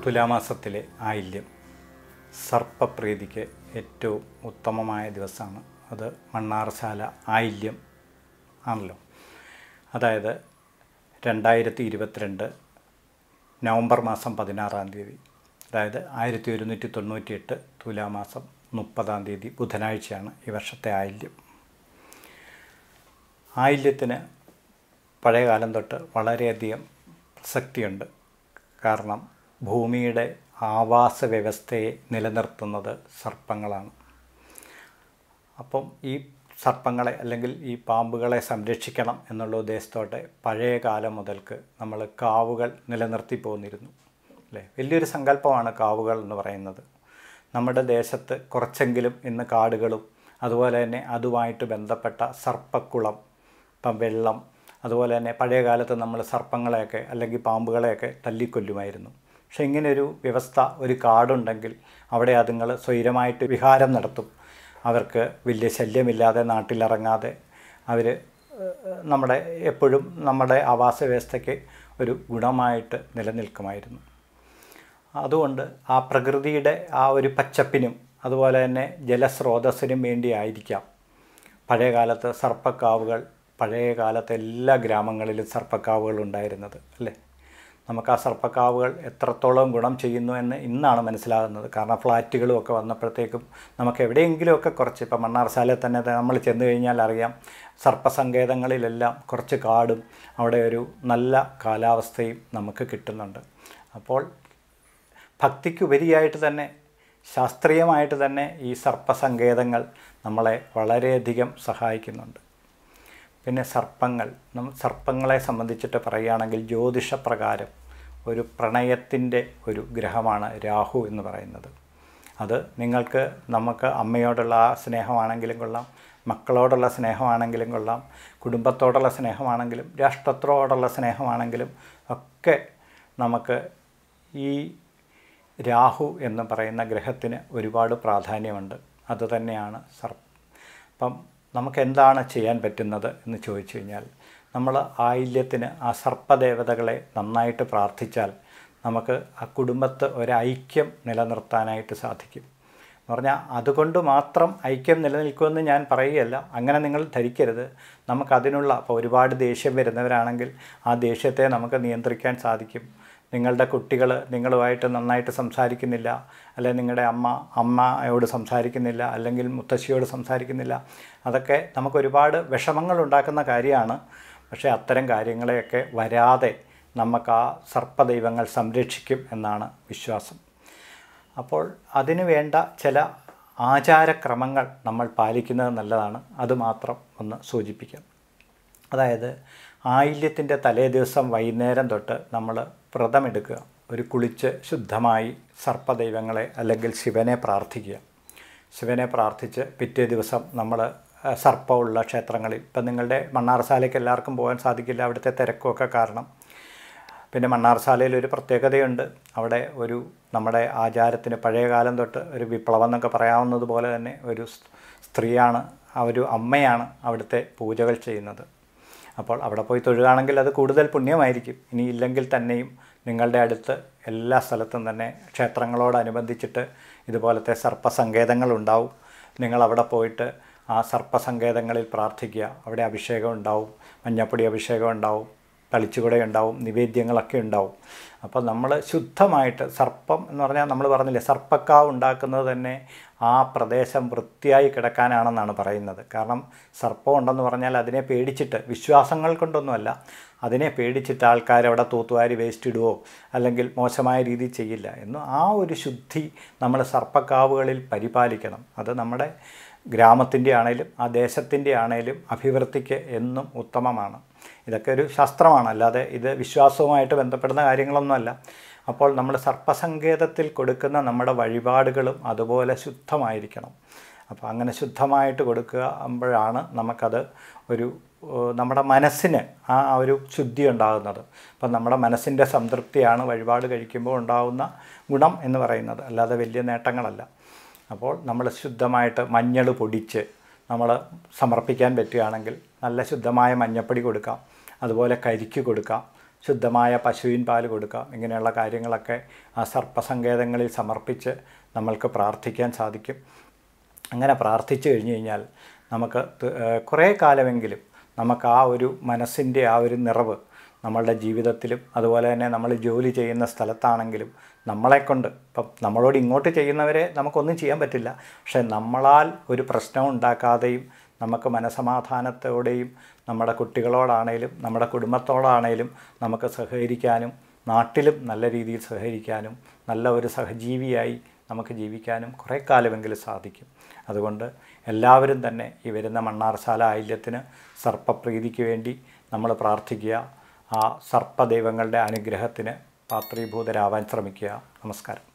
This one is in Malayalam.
തുലാമാസത്തിലെ ആയില്യം സർപ്പപ്രീതിക്ക് ഏറ്റവും ഉത്തമമായ ദിവസമാണ് അത് മണ്ണാറശാല ആയില്യം ആണല്ലോ അതായത് രണ്ടായിരത്തി ഇരുപത്തിരണ്ട് നവംബർ മാസം പതിനാറാം തീയതി അതായത് ആയിരത്തി ഒരുന്നൂറ്റി തൊണ്ണൂറ്റിയെട്ട് തുലാമാസം മുപ്പതാം തീയതി ബുധനാഴ്ചയാണ് ഈ വർഷത്തെ ആയില്യം ആയില്യത്തിന് പഴയകാലം തൊട്ട് വളരെയധികം പ്രസക്തിയുണ്ട് കാരണം ഭൂമിയുടെ ആവാസ വ്യവസ്ഥയെ നിലനിർത്തുന്നത് സർപ്പങ്ങളാണ് അപ്പം ഈ സർപ്പങ്ങളെ അല്ലെങ്കിൽ ഈ പാമ്പുകളെ സംരക്ഷിക്കണം എന്നുള്ള ഉദ്ദേശത്തോടെ പഴയ കാലം മുതൽക്ക് നമ്മൾ കാവുകൾ നിലനിർത്തി പോന്നിരുന്നു അല്ലേ വലിയൊരു സങ്കല്പമാണ് കാവുകൾ എന്ന് പറയുന്നത് നമ്മുടെ ദേശത്ത് കുറച്ചെങ്കിലും ഇന്ന് കാടുകളും അതുപോലെ തന്നെ അതുമായിട്ട് ബന്ധപ്പെട്ട സർപ്പക്കുളം ഇപ്പം വെള്ളം അതുപോലെ തന്നെ പഴയ കാലത്ത് നമ്മൾ സർപ്പങ്ങളെയൊക്കെ അല്ലെങ്കിൽ പാമ്പുകളെയൊക്കെ തല്ലിക്കൊല്ലുമായിരുന്നു പക്ഷേ ഇങ്ങനെയൊരു വ്യവസ്ഥ ഒരു കാടുണ്ടെങ്കിൽ അവിടെ അതുങ്ങൾ സ്വൈരമായിട്ട് വിഹാരം നടത്തും അവർക്ക് വലിയ ശല്യമില്ലാതെ നാട്ടിലിറങ്ങാതെ അവർ നമ്മുടെ എപ്പോഴും നമ്മുടെ ആവാസ വ്യവസ്ഥയ്ക്ക് ഒരു ഗുണമായിട്ട് നിലനിൽക്കുമായിരുന്നു അതുകൊണ്ട് ആ പ്രകൃതിയുടെ ആ ഒരു പച്ചപ്പിനും അതുപോലെ തന്നെ ജലസ്രോതസ്സിനും വേണ്ടിയായിരിക്കാം പഴയ കാലത്ത് സർപ്പക്കാവുകൾ പഴയ കാലത്ത് എല്ലാ ഗ്രാമങ്ങളിലും സർപ്പക്കാവുകൾ ഉണ്ടായിരുന്നത് അല്ലേ നമുക്ക് ആ സർപ്പക്കാവുകൾ എത്രത്തോളം ഗുണം ചെയ്യുന്നു എന്ന് ഇന്നാണ് മനസ്സിലാകുന്നത് കാരണം ഫ്ലാറ്റുകളും ഒക്കെ വന്നപ്പോഴത്തേക്കും നമുക്ക് എവിടെയെങ്കിലുമൊക്കെ കുറച്ച് ഇപ്പം മണ്ണാർശാലയിൽ തന്നെ നമ്മൾ ചെന്ന് കഴിഞ്ഞാൽ അറിയാം സർപ്പസങ്കേതങ്ങളിലെല്ലാം കുറച്ച് കാടും അവിടെ ഒരു നല്ല കാലാവസ്ഥയും നമുക്ക് കിട്ടുന്നുണ്ട് അപ്പോൾ ഭക്തിക്കുപരിയായിട്ട് തന്നെ ശാസ്ത്രീയമായിട്ട് തന്നെ ഈ സർപ്പസങ്കേതങ്ങൾ നമ്മളെ വളരെയധികം സഹായിക്കുന്നുണ്ട് പിന്നെ സർപ്പങ്ങൾ നമ്മൾ സർപ്പങ്ങളെ സംബന്ധിച്ചിട്ട് പറയുകയാണെങ്കിൽ ജ്യോതിഷപ്രകാരം ഒരു പ്രണയത്തിൻ്റെ ഒരു ഗ്രഹമാണ് രാഹു എന്ന് പറയുന്നത് അത് നിങ്ങൾക്ക് നമുക്ക് അമ്മയോടുള്ള ആ സ്നേഹമാണെങ്കിലും കൊള്ളാം മക്കളോടുള്ള സ്നേഹമാണെങ്കിലും കൊള്ളാം കുടുംബത്തോടുള്ള സ്നേഹമാണെങ്കിലും രാഷ്ട്രത്തോടുള്ള സ്നേഹമാണെങ്കിലും ഒക്കെ നമുക്ക് ഈ രാഹു എന്ന് പറയുന്ന ഗ്രഹത്തിന് ഒരുപാട് പ്രാധാന്യമുണ്ട് അതുതന്നെയാണ് സർപ്പം അപ്പം നമുക്ക് എന്താണ് ചെയ്യാൻ പറ്റുന്നത് എന്ന് ചോദിച്ചു കഴിഞ്ഞാൽ നമ്മൾ ആയില്യത്തിന് ആ സർപ്പദേവതകളെ നന്നായിട്ട് പ്രാർത്ഥിച്ചാൽ നമുക്ക് ആ കുടുംബത്ത് ഒരു ഐക്യം നിലനിർത്താനായിട്ട് സാധിക്കും എന്ന് പറഞ്ഞാൽ അതുകൊണ്ട് മാത്രം ഐക്യം നിലനിൽക്കുമെന്ന് ഞാൻ പറയുകയല്ല അങ്ങനെ നിങ്ങൾ ധരിക്കരുത് നമുക്കതിനുള്ള ഇപ്പോൾ ഒരുപാട് ദേഷ്യം വരുന്നവരാണെങ്കിൽ ആ ദേഷ്യത്തെ നമുക്ക് നിയന്ത്രിക്കാൻ സാധിക്കും നിങ്ങളുടെ കുട്ടികൾ നിങ്ങളുമായിട്ട് നന്നായിട്ട് സംസാരിക്കുന്നില്ല അല്ലെങ്കിൽ നിങ്ങളുടെ അമ്മ അമ്മയോട് സംസാരിക്കുന്നില്ല അല്ലെങ്കിൽ മുത്തശ്ശിയോട് സംസാരിക്കുന്നില്ല അതൊക്കെ നമുക്ക് ഒരുപാട് വിഷമങ്ങൾ ഉണ്ടാക്കുന്ന കാര്യമാണ് പക്ഷേ അത്തരം കാര്യങ്ങളെയൊക്കെ വരാതെ നമുക്ക് ആ സർപ്പദൈവങ്ങൾ സംരക്ഷിക്കും എന്നാണ് വിശ്വാസം അപ്പോൾ അതിനു വേണ്ട ചില ആചാരക്രമങ്ങൾ നമ്മൾ പാലിക്കുന്നത് നല്ലതാണ് അതുമാത്രം ഒന്ന് സൂചിപ്പിക്കാം അതായത് ആയില്യത്തിൻ്റെ തലേ ദിവസം വൈകുന്നേരം തൊട്ട് നമ്മൾ വ്രതമെടുക്കുക ഒരു കുളിച്ച് ശുദ്ധമായി സർപ്പദൈവങ്ങളെ അല്ലെങ്കിൽ ശിവനെ പ്രാർത്ഥിക്കുക ശിവനെ പ്രാർത്ഥിച്ച് പിറ്റേ ദിവസം നമ്മൾ സർപ്പമുള്ള ക്ഷേത്രങ്ങളിൽ ഇപ്പം നിങ്ങളുടെ മണ്ണാർശാലയ്ക്ക് എല്ലാവർക്കും പോകാൻ സാധിക്കില്ല അവിടുത്തെ തിരക്കുമൊക്കെ കാരണം പിന്നെ മണ്ണാർശാലയിൽ ഒരു പ്രത്യേകതയുണ്ട് അവിടെ ഒരു നമ്മുടെ ആചാരത്തിന് പഴയ കാലം തൊട്ട് ഒരു വിപ്ലവം എന്നൊക്കെ പറയാവുന്നത് പോലെ തന്നെ ഒരു സ്ത്രീയാണ് ആ ഒരു അമ്മയാണ് അവിടുത്തെ പൂജകൾ ചെയ്യുന്നത് അപ്പോൾ അവിടെ പോയി തൊഴുകയാണെങ്കിൽ അത് കൂടുതൽ പുണ്യമായിരിക്കും ഇനി ഇല്ലെങ്കിൽ തന്നെയും നിങ്ങളുടെ അടുത്ത് എല്ലാ സ്ഥലത്തും തന്നെ ക്ഷേത്രങ്ങളോടനുബന്ധിച്ചിട്ട് ഇതുപോലത്തെ സർപ്പസങ്കേതങ്ങളുണ്ടാവും നിങ്ങൾ അവിടെ പോയിട്ട് ആ സർപ്പസങ്കേതങ്ങളിൽ പ്രാർത്ഥിക്കുക അവിടെ അഭിഷേകം ഉണ്ടാവും മഞ്ഞപ്പൊടി അഭിഷേകം ഉണ്ടാവും തളിച്ചുകൂടെ ഉണ്ടാവും നിവേദ്യങ്ങളൊക്കെ ഉണ്ടാവും അപ്പോൾ നമ്മൾ ശുദ്ധമായിട്ട് സർപ്പം എന്ന് പറഞ്ഞാൽ നമ്മൾ പറഞ്ഞില്ലേ സർപ്പക്കാവ് ഉണ്ടാക്കുന്നത് തന്നെ ആ പ്രദേശം വൃത്തിയായി കിടക്കാനാണെന്നാണ് പറയുന്നത് കാരണം സർപ്പം ഉണ്ടെന്ന് പറഞ്ഞാൽ അതിനെ പേടിച്ചിട്ട് വിശ്വാസങ്ങൾ കൊണ്ടൊന്നുമല്ല അതിനെ പേടിച്ചിട്ട് ആൾക്കാർ അവിടെ തൂത്തുവാരി വേസ്റ്റ് ഇടുവോ അല്ലെങ്കിൽ മോശമായ രീതിയിൽ ചെയ്യില്ല എന്ന് ആ ഒരു ശുദ്ധി നമ്മൾ സർപ്പക്കാവുകളിൽ പരിപാലിക്കണം അത് നമ്മുടെ ഗ്രാമത്തിൻ്റെ ആണേലും ആ ദേശത്തിൻ്റെ ആണേലും അഭിവൃദ്ധിക്ക് എന്നും ഉത്തമമാണ് ഇതൊക്കെ ഒരു ശാസ്ത്രമാണ് അല്ലാതെ ഇത് വിശ്വാസവുമായിട്ട് ബന്ധപ്പെടുന്ന കാര്യങ്ങളൊന്നുമല്ല അപ്പോൾ നമ്മൾ സർപ്പസങ്കേതത്തിൽ കൊടുക്കുന്ന നമ്മുടെ വഴിപാടുകളും അതുപോലെ ശുദ്ധമായിരിക്കണം അപ്പോൾ അങ്ങനെ ശുദ്ധമായിട്ട് കൊടുക്കുമ്പോഴാണ് നമുക്കത് ഒരു നമ്മുടെ മനസ്സിന് ആ ഒരു ശുദ്ധി ഉണ്ടാകുന്നത് അപ്പം നമ്മുടെ മനസ്സിൻ്റെ സംതൃപ്തിയാണ് വഴിപാട് കഴിക്കുമ്പോൾ ഉണ്ടാകുന്ന ഗുണം എന്ന് പറയുന്നത് അല്ലാതെ വലിയ നേട്ടങ്ങളല്ല അപ്പോൾ നമ്മൾ ശുദ്ധമായിട്ട് മഞ്ഞൾ പൊടിച്ച് നമ്മൾ സമർപ്പിക്കാൻ പറ്റുകയാണെങ്കിൽ നല്ല ശുദ്ധമായ മഞ്ഞപ്പൊടി കൊടുക്കാം അതുപോലെ കരിക്ക് കൊടുക്കാം ശുദ്ധമായ പശുവിൻ പാൽ കൊടുക്കാം ഇങ്ങനെയുള്ള കാര്യങ്ങളൊക്കെ ആ സർപ്പസങ്കേതങ്ങളിൽ സമർപ്പിച്ച് നമ്മൾക്ക് പ്രാർത്ഥിക്കാൻ സാധിക്കും അങ്ങനെ പ്രാർത്ഥിച്ചു കഴിഞ്ഞ് കഴിഞ്ഞാൽ നമുക്ക് ത- ഏഹ് കുറേ കാലമെങ്കിലും നമുക്ക് ആ ഒരു മനസ്സിൻ്റെ ആ ഒരു നിറവ് നമ്മളുടെ ജീവിതത്തിലും അതുപോലെ തന്നെ നമ്മൾ ജോലി ചെയ്യുന്ന സ്ഥലത്താണെങ്കിലും നമ്മളെക്കൊണ്ട് ഇപ്പം നമ്മളോട് ഇങ്ങോട്ട് ചെയ്യുന്നവരെ നമുക്കൊന്നും ചെയ്യാൻ പറ്റില്ല പക്ഷേ നമ്മളാൽ ഒരു പ്രശ്നം ഉണ്ടാക്കാതെയും നമുക്ക് മനസമാധാനത്തോടെയും നമ്മുടെ കുട്ടികളോടാണേലും നമ്മുടെ കുടുംബത്തോടാണേലും നമുക്ക് സഹകരിക്കാനും നാട്ടിലും നല്ല രീതിയിൽ സഹകരിക്കാനും നല്ല ഒരു സഹജീവിയായി നമുക്ക് ജീവിക്കാനും കുറേ കാലമെങ്കിലും സാധിക്കും അതുകൊണ്ട് എല്ലാവരും തന്നെ ഈ വരുന്ന മണ്ണാർശാല ആയില്യത്തിന് സർപ്പപ്രീതിക്ക് വേണ്ടി നമ്മൾ പ്രാർത്ഥിക്കുക ആ സർപ്പദൈവങ്ങളുടെ അനുഗ്രഹത്തിന് പാത്രീഭൂതരാവാൻ ശ്രമിക്കുക നമസ്കാരം